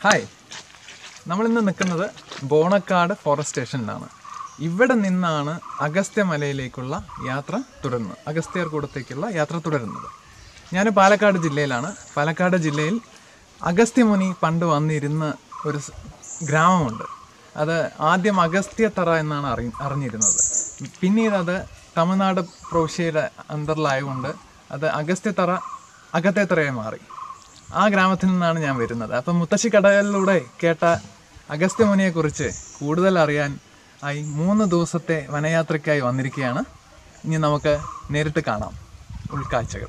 hi നമ്മളിന്ന് നിൽക്കുന്നത് Bonakkad forest സ്റ്റേഷനിലാണ് ഇവിടെ നിന്നാണ് അഗസ്ത്യമലയിലേക്കുള്ള യാത്ര തുടരുന്നത് അഗസ്ത്യർകൂടത്തേക്കുള്ള യാത്ര തുടരുന്നത് ഞാൻ പാലക്കാട് ജില്ലയിലാണ് പാലക്കാട് ജില്ലയിൽ അഗസ്ത്യമുനി പണ്ട് വന്നിരുന്ന ഒരു സ് ഗ്രാമമുണ്ട് അത് ആദ്യം അഗസ്ത്യത്തറ എന്നാണ് അറി അറിഞ്ഞിരുന്നത് പിന്നീട് അത് തമിഴ്നാട് പ്രവിശ്യയുടെ അന്തറിലായതുകൊണ്ട് അത് അഗസ്ത്യത്തറ അഗത്തേത്തറയായി മാറി ആ ഗ്രാമത്തിൽ നിന്നാണ് ഞാൻ വരുന്നത് അപ്പം മുത്തശ്ശി കടലിലൂടെ കേട്ട അഗസ്ത്യമുനിയെക്കുറിച്ച് കൂടുതൽ അറിയാൻ ആയി മൂന്ന് ദിവസത്തെ വനയാത്രയ്ക്കായി വന്നിരിക്കുകയാണ് ഇനി നമുക്ക് നേരിട്ട് കാണാം ഉൾക്കാഴ്ചകൾ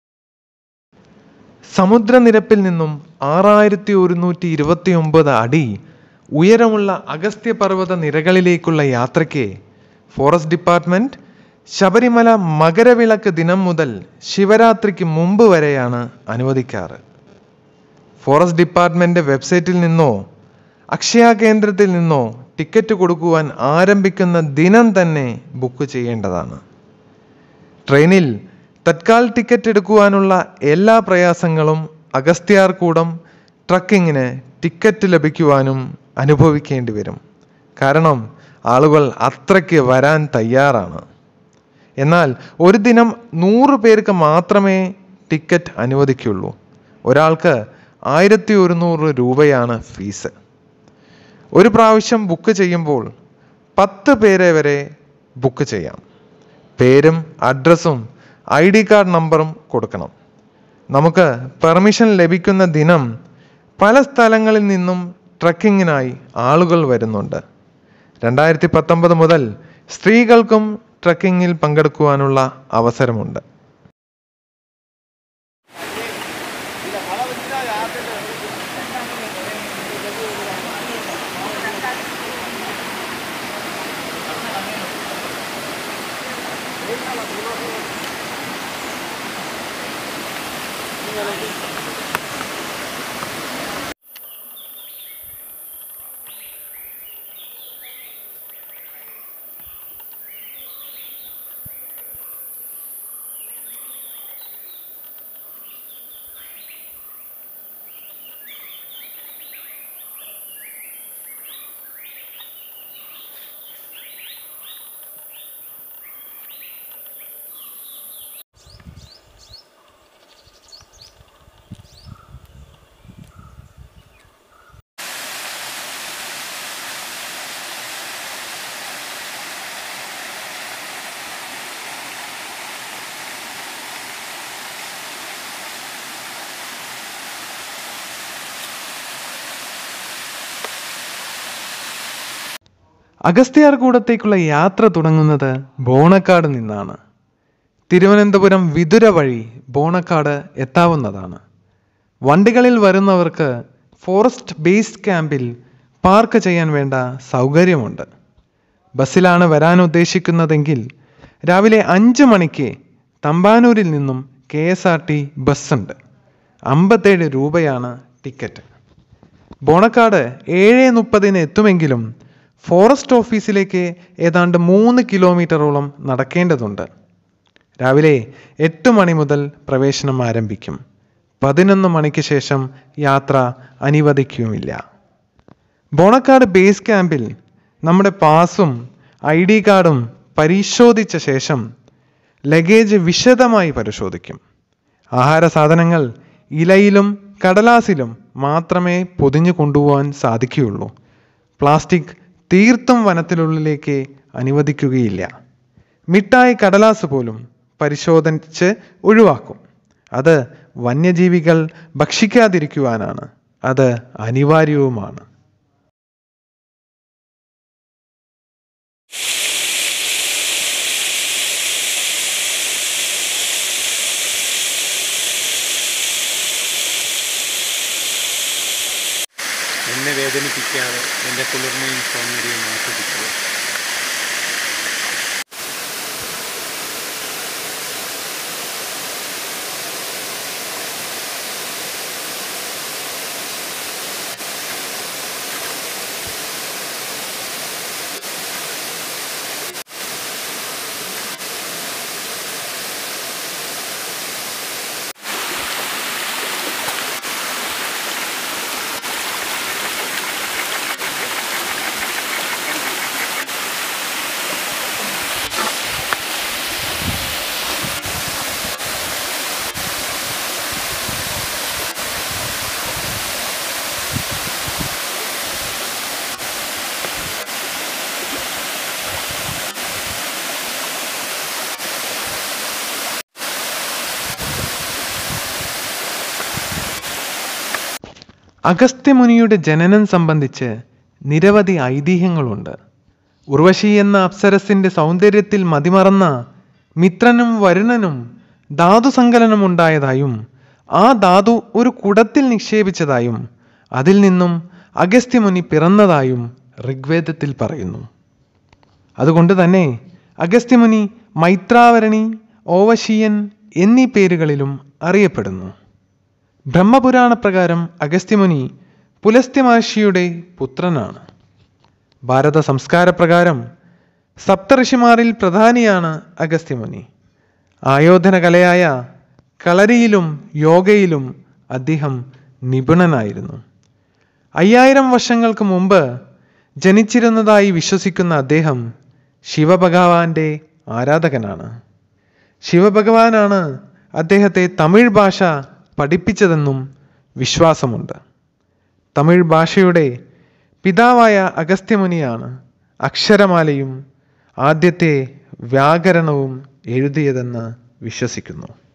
സമുദ്രനിരപ്പിൽ നിന്നും ആറായിരത്തി ഒരുന്നൂറ്റി ഇരുപത്തി ഒമ്പത് അടി ഉയരമുള്ള അഗസ്ത്യപർവ്വത നിരകളിലേക്കുള്ള യാത്രയ്ക്ക് ഫോറസ്റ്റ് ഡിപ്പാർട്ട്മെന്റ് ശബരിമല മകരവിളക്ക് ദിനം മുതൽ ശിവരാത്രിക്ക് മുമ്പ് വരെയാണ് അനുവദിക്കാറ് ഫോറസ്റ്റ് ഡിപ്പാർട്ട്മെന്റ് വെബ്സൈറ്റിൽ നിന്നോ അക്ഷയ കേന്ദ്രത്തിൽ നിന്നോ ടിക്കറ്റ് കൊടുക്കുവാൻ ആരംഭിക്കുന്ന ദിനം തന്നെ ബുക്ക് ചെയ്യേണ്ടതാണ് ട്രെയിനിൽ തത്കാൽ ടിക്കറ്റ് എടുക്കുവാനുള്ള എല്ലാ പ്രയാസങ്ങളും അഗസ്ത്യാർകൂടം ട്രക്കിങ്ങിന് ടിക്കറ്റ് ലഭിക്കുവാനും അനുഭവിക്കേണ്ടി വരും കാരണം ആളുകൾ അത്രയ്ക്ക് വരാൻ തയ്യാറാണ് എന്നാൽ ഒരു ദിനം നൂറ് പേർക്ക് മാത്രമേ ടിക്കറ്റ് അനുവദിക്കുള്ളൂ ഒരാൾക്ക് ആയിരത്തി ഒരുന്നൂറ് രൂപയാണ് ഫീസ് ഒരു പ്രാവശ്യം ബുക്ക് ചെയ്യുമ്പോൾ പത്ത് പേരെ വരെ ബുക്ക് ചെയ്യാം പേരും അഡ്രസ്സും ഐ ഡി കാർഡ് നമ്പറും കൊടുക്കണം നമുക്ക് പെർമിഷൻ ലഭിക്കുന്ന ദിനം പല സ്ഥലങ്ങളിൽ നിന്നും ട്രക്കിങ്ങിനായി ആളുകൾ വരുന്നുണ്ട് രണ്ടായിരത്തി പത്തൊമ്പത് മുതൽ സ്ത്രീകൾക്കും ട്രക്കിങ്ങിൽ പങ്കെടുക്കുവാനുള്ള അവസരമുണ്ട് അഗസ്ത്യാർകൂടത്തേക്കുള്ള യാത്ര തുടങ്ങുന്നത് ബോണക്കാട് നിന്നാണ് തിരുവനന്തപുരം വിതുര വഴി ബോണക്കാട് എത്താവുന്നതാണ് വണ്ടികളിൽ വരുന്നവർക്ക് ഫോറസ്റ്റ് ബേസ് ക്യാമ്പിൽ പാർക്ക് ചെയ്യാൻ വേണ്ട സൗകര്യമുണ്ട് ബസ്സിലാണ് വരാൻ ഉദ്ദേശിക്കുന്നതെങ്കിൽ രാവിലെ അഞ്ച് മണിക്ക് തമ്പാനൂരിൽ നിന്നും കെ എസ് ആർ ടി ബസ്സുണ്ട് അമ്പത്തേഴ് രൂപയാണ് ടിക്കറ്റ് ബോണക്കാട് ഏഴ് മുപ്പതിന് എത്തുമെങ്കിലും ഫോറസ്റ്റ് ഓഫീസിലേക്ക് ഏതാണ്ട് മൂന്ന് കിലോമീറ്ററോളം നടക്കേണ്ടതുണ്ട് രാവിലെ എട്ട് മണി മുതൽ പ്രവേശനം ആരംഭിക്കും പതിനൊന്ന് മണിക്ക് ശേഷം യാത്ര അനുവദിക്കുകയുമില്ല ബോണക്കാട് ബേസ് ക്യാമ്പിൽ നമ്മുടെ പാസും ഐ ഡി കാർഡും പരിശോധിച്ച ശേഷം ലഗേജ് വിശദമായി പരിശോധിക്കും ആഹാര സാധനങ്ങൾ ഇലയിലും കടലാസിലും മാത്രമേ പൊതിഞ്ഞു കൊണ്ടുപോകാൻ സാധിക്കുകയുള്ളൂ പ്ലാസ്റ്റിക് തീർത്തും വനത്തിനുള്ളിലേക്ക് അനുവദിക്കുകയില്ല മിഠായി കടലാസ് പോലും പരിശോധിച്ച് ഒഴിവാക്കും അത് വന്യജീവികൾ ഭക്ഷിക്കാതിരിക്കുവാനാണ് അത് അനിവാര്യവുമാണ് എന്നെ വേദനിപ്പിക്കാതെ എൻ്റെ കുളിർമയും സൗന്ദര്യവും ആസ്വദിക്കുക അഗസ്ത്യമുനിയുടെ ജനനം സംബന്ധിച്ച് നിരവധി ഐതിഹ്യങ്ങളുണ്ട് ഉർവശി എന്ന അപ്സരസിന്റെ സൗന്ദര്യത്തിൽ മതിമറന്ന മിത്രനും വരുണനും ധാതു സങ്കലനം ഉണ്ടായതായും ആ ധാതു ഒരു കുടത്തിൽ നിക്ഷേപിച്ചതായും അതിൽ നിന്നും അഗസ്ത്യമുനി പിറന്നതായും ഋഗ്വേദത്തിൽ പറയുന്നു അതുകൊണ്ട് തന്നെ അഗസ്ത്യമുനി മൈത്രാവരണി ഓവശീയൻ എന്നീ പേരുകളിലും അറിയപ്പെടുന്നു ബ്രഹ്മപുരാണ പ്രകാരം അഗസ്ത്യമുനി പുലസ്ത്യ മഹർഷിയുടെ പുത്രനാണ് ഭാരത സംസ്കാരപ്രകാരം സപ്തഋഷിമാരിൽ പ്രധാനിയാണ് അഗസ്ത്യമുനി ആയോധന കലയായ കളരിയിലും യോഗയിലും അദ്ദേഹം നിപുണനായിരുന്നു അയ്യായിരം വർഷങ്ങൾക്ക് മുമ്പ് ജനിച്ചിരുന്നതായി വിശ്വസിക്കുന്ന അദ്ദേഹം ശിവഭഗവാന്റെ ആരാധകനാണ് ശിവഭഗവാനാണ് അദ്ദേഹത്തെ തമിഴ് ഭാഷ പഠിപ്പിച്ചതെന്നും വിശ്വാസമുണ്ട് തമിഴ് ഭാഷയുടെ പിതാവായ അഗസ്ത്യമുനിയാണ് അക്ഷരമാലയും ആദ്യത്തെ വ്യാകരണവും എഴുതിയതെന്ന് വിശ്വസിക്കുന്നു